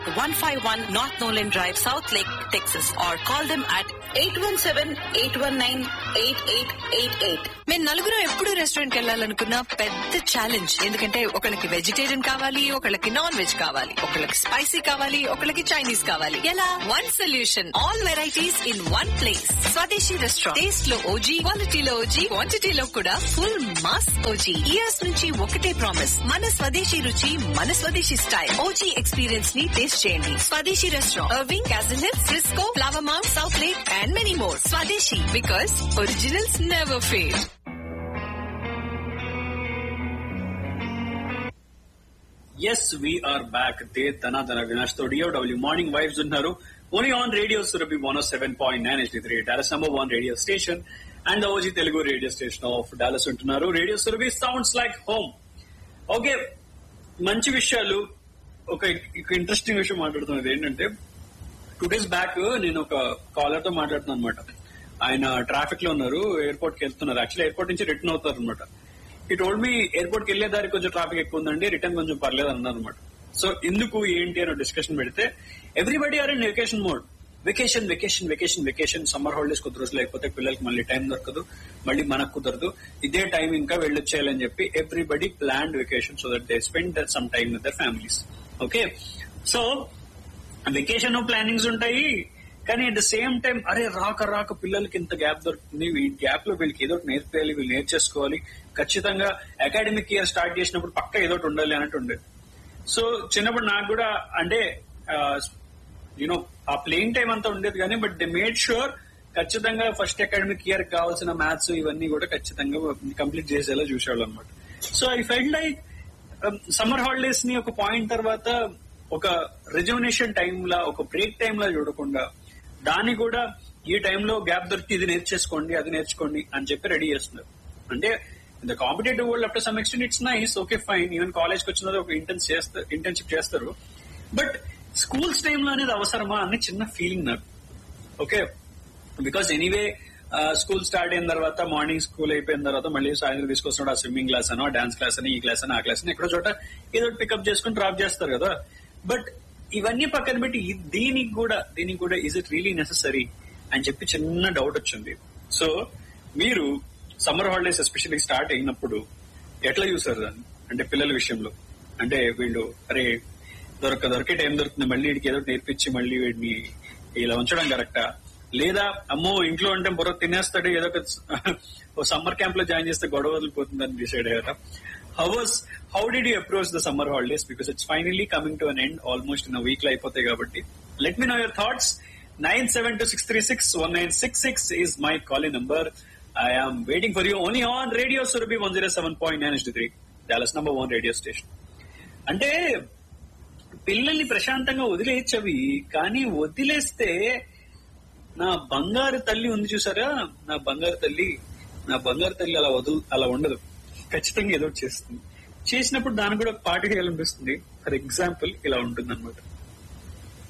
151 North Nolan Drive, South Lake, Texas or call them at 817-819-8888. మేము నలుగురు ఎప్పుడు restaurant వెళ్ళాలనుకున్న పెద్ద ఛాలెంజ్ ఎందుకంటే ఒకళ్ళకి వెజిటేరియన్ కావాలి ఒకళ్ళకి నాన్ వెజ్ కావాలి ఒకళ్ళకి స్పైసీ కావాలి ఒకళ్ళకి చైనీస్ కావాలి ఎలా one solution all varieties in one place Swadeshi restaurant taste లో ఓజీ క్వాలిటీలో ఓజీ క్వాంటిటీలో కూడా ఫుల్ మాస్ ఓజీ ఇయర్స్ నుంచి ఒకటే ప్రామిస్ మన స్వదేశీ రుచి మన స్వదేశీ స్టైల్ ఓజీ ఎక్స్పీరియన్స్ ని టేస్ట్ చేయండి Swadeshi restaurant Irving Castle Hill Frisco Flower Mound South Lake and many more Swadeshi because originals never fail yes we're back దే ధన ధన వినాష్ తో డిఓడబ్ల్యూ మార్నింగ్ వైబ్స్ ఉన్నారు only on radio Surabhi one seven point nine S three Dallas number one radio station and OG Telugu radio station of Dallas ఉంటున్నారు radio Surabhi sounds like home okay మంచి విషయాలు ఒక interesting విషయం మాట్లాడుతున్నది ఏంటంటే టూ డేస్ బ్యాక్ నేను ఒక కాలర్ తో మాట్లాడుతున్నాను అనమాట ఆయన ట్రాఫిక్ లో ఉన్నారు ఎయిర్పోర్ట్ కి వెళ్తున్నారు యాక్చువల్లీ ఎయిర్పోర్ట్ నుంచి రిటర్న్ అవుతారు అనమాట ఈ టోల్డ్ మీ ఎయిర్పోర్ట్ కి వెళ్లే దారి కొంచెం ట్రాఫిక్ ఎక్కువ ఉందండి రిటర్న్ కొంచెం పర్లేదు అన్నారు అనమాట సో ఎందుకు ఏంటి అని డిస్కషన్ పెడితే everybody are in vacation mode vacation vacation vacation vacation summer holidays కొద్ది రోజులు అయిపోతే పిల్లలకి మళ్ళీ టైం దొరకదు మళ్ళీ మనకు కుదరదు ఇదే టైం ఇంకా వెళ్ళొచ్చేయాలని చెప్పి everybody plan vacation so that they spend some time with their families okay so vacation plannings ఉంటాయి కానీ అట్ ద సేమ్ టైం అరే రాక రాక పిల్లలకి ఇంత గ్యాప్ దొరుకుతుంది ఈ గ్యాప్ లో వీళ్ళకి ఏదో ఒకటి నేర్పేయాలి వీళ్ళు నేర్చేసుకోవాలి ఖచ్చితంగా అకాడమిక్ ఇయర్ స్టార్ట్ చేసినప్పుడు పక్క ఏదో ఒకటి ఉండాలి అన్నట్టు ఉండేది సో చిన్నప్పుడు నాకు కూడా అంటే యూనో ఆ ప్లేయింగ్ టైం అంతా ఉండేది కానీ బట్ దే మేడ్ షూర్ ఖచ్చితంగా ఫస్ట్ అకాడమిక్ ఇయర్ కావాల్సిన మ్యాథ్స్ ఇవన్నీ కూడా ఖచ్చితంగా కంప్లీట్ చేసేలా చూసేవాళ్ళు అనమాట so I felt like summer holidays ని ఒక పాయింట్ తర్వాత ఒక రిజర్వనేషన్ టైం లా ఒక బ్రేక్ టైం లా చూడకుండా దాన్ని కూడా ఈ టైంలో గ్యాప్ దొరికి ఇది నేర్చేసుకోండి అది నేర్చుకోండి అని చెప్పి రెడీ చేస్తున్నారు అంటే the competitive world after some extent it's nice okay fine even కాలేజ్కి వచ్చిన తర్వాత ఒక ఇంటర్న్ చేస్తారు ఇంటర్న్షిప్ చేస్తారు బట్ స్కూల్స్ టైంలో అనేది అవసరమా అని చిన్న ఫీలింగ్ నాకు okay because anyway school start అయిన తర్వాత మార్నింగ్ స్కూల్ అయిపోయిన తర్వాత మళ్ళీ సాయంత్రం తీసుకొస్తున్నాడు ఆ స్విమ్మింగ్ క్లాస్ అనో డాన్స్ క్లాస్ అని ఈ క్లాస్ అని ఆ క్లాస్ అని ఎక్కడో చోట ఏదో పికప్ చేసుకుని డ్రాప్ చేస్తారు కదా బట్ ఇవన్నీ పక్కన పెట్టి ఇ- దీనికి కూడా దీనికి కూడా ఇస్ ఇట్ రియలీ నెససరీ అని చెప్పి చిన్న డౌట్ వచ్చింది సో మీరు సమ్మర్ హాలిడేస్ ఎస్పెషల్లీ స్టార్ట్ అయినప్పుడు ఎట్లా చూసారు దాన్ని అంటే పిల్లల విషయంలో అంటే వీళ్ళు అరే దొరక దొరికే టైం దొరుకుతుంది మళ్ళీ వీడికి ఏదో ఒకటి నేర్పించి మళ్ళీ వీడిని ఇలా ఉంచడం కరెక్టా లేదా అమ్మో ఇంట్లో అంటే బుర్ర తినేస్తాడు ఏదో ఒక ఓ సమ్మర్ క్యాంప్ లో జాయిన్ చేస్తే గొడవ వదిలిపోతుందని డిసైడ్ అయ్యారా how was how did you approach the summer holidays because it's finally coming to an end almost in week లో అయిపోతాయి కాబట్టి let me know your thoughts nine seven two six three six one nine six six is my calling number I am waiting for you only on radio Surabhi one zero seven point nine three Dallas number one radio station అంటే పిల్లల్ని ప్రశాంతంగా వదిలేయచ్చవి కానీ వదిలేస్తే నా బంగారు తల్లి ఉంది చూసారా నా బంగారు తల్లి నా బంగారు తల్లి అలా వదు అలా ఉండదు ఖచ్చితంగా ఏదో ఒకటి చేస్తుంది చేసినప్పుడు దానికి కూడా పాట చేయాలనిపిస్తుంది ఫర్ ఎగ్జాంపుల్ ఇలా ఉంటుంది అనమాట